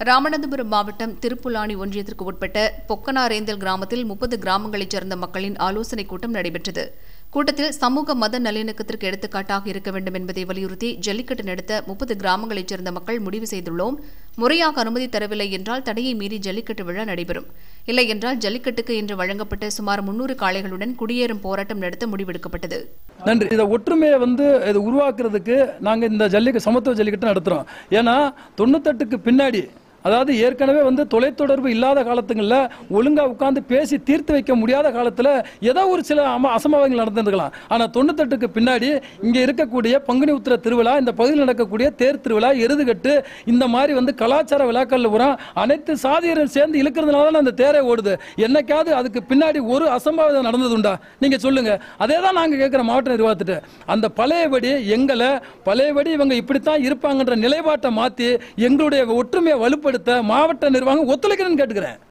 ராமநாதபுரம் மாவட்டம் திருப்புலானி ஒன்றியத்திற்கு உட்பட்ட பொக்கனாரேந்தல் கிராமத்தில் முப்பது கிராமங்களைச் சேர்ந்த மக்களின் ஆலோசனைக் கூட்டம் நடைபெற்றது கூட்டத்தில் சமூக மத நல்லிணக்கத்திற்கு எடுத்துக்காட்டாக இருக்க வேண்டும் என்பதை வலியுறுத்தி ஜல்லிக்கட்டு நடத்த முப்பது கிராமங்களைச் சேர்ந்த மக்கள் முடிவு செய்துள்ளோம் முறையாக அனுமதி தரவில்லை என்றால் தடையை மீறி ஜல்லிக்கட்டு விழா நடைபெறும் இல்லை என்றால் ஜல்லிக்கட்டுக்கு இன்று வழங்கப்பட்ட சுமார் முன்னூறு காளைகளுடன் குடியேறும் போராட்டம் நடத்த முடிவெடுக்கப்பட்டது நன்றி இதை ஒற்றுமையை வந்து இது உருவாக்குறதுக்கு நாங்கள் இந்த ஜல்லிக்கட்டு சமத்துவ ஜல்லிக்கட்டு நடத்துகிறோம் ஏன்னா தொண்ணூத்தெட்டுக்கு பின்னாடி அதாவது ஏற்கனவே வந்து தொலைத்தொடர்பு இல்லாத காலத்துங்களில் ஒழுங்காக உட்காந்து பேசி தீர்த்து வைக்க முடியாத காலத்தில் ஏதோ ஒரு சில அம அசம்பாவங்கள் நடந்திருக்கலாம் ஆனால் தொண்ணூத்தெட்டுக்கு பின்னாடி இங்கே இருக்கக்கூடிய பங்குனி உத்திர திருவிழா இந்த பகுதியில் நடக்கக்கூடிய தேர் திருவிழா எருதுகட்டு இந்த மாதிரி வந்து கலாச்சார விழாக்களில் பூரா அனைத்து சாதியரும் சேர்ந்து இழுக்கிறதுனால தான் அந்த தேரே ஓடுது என்னைக்காவது அதுக்கு பின்னாடி ஒரு அசம்பாவிதம் நடந்ததுண்டா நீங்கள் சொல்லுங்கள் அதே தான் நாங்கள் கேட்குற மாவட்ட நிர்வாகத்திட்ட அந்த பழையபடி எங்களை பழையபடி இவங்க இப்படித்தான் இருப்பாங்கன்ற நிலைப்பாட்டை மாற்றி எங்களுடைய ஒற்றுமையை வலுப்படுத்த மாவட்ட நிர்வாகம் ஒத்துழைக்கிறேன்னு கேட்டுக்கிறேன்